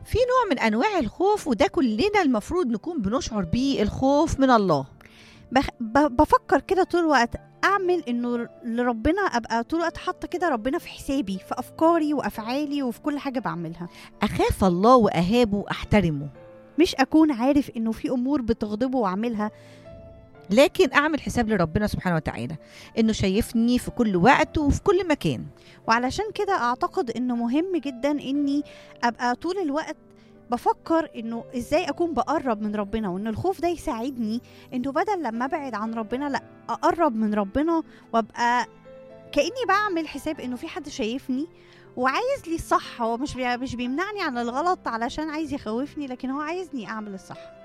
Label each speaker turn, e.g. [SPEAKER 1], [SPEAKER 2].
[SPEAKER 1] في نوع من انواع الخوف وده كلنا المفروض نكون بنشعر بيه الخوف من الله
[SPEAKER 2] بخ... ب... بفكر كده طول الوقت اعمل انه لربنا ابقى طول الوقت حاطه كده ربنا في حسابي في افكاري وافعالي وفي كل حاجه بعملها
[SPEAKER 1] اخاف الله واهابه واحترمه
[SPEAKER 2] مش اكون عارف انه في امور بتغضبه واعملها
[SPEAKER 1] لكن اعمل حساب لربنا سبحانه وتعالى انه شايفني في كل وقت وفي كل مكان
[SPEAKER 2] وعلشان كده اعتقد انه مهم جدا اني ابقى طول الوقت بفكر انه ازاي اكون بقرب من ربنا وان الخوف ده يساعدني انه بدل لما ابعد عن ربنا لا اقرب من ربنا وابقى كاني بعمل حساب انه في حد شايفني وعايز لي الصح هو مش بي- مش بيمنعني عن الغلط علشان عايز يخوفني لكن هو عايزني اعمل الصح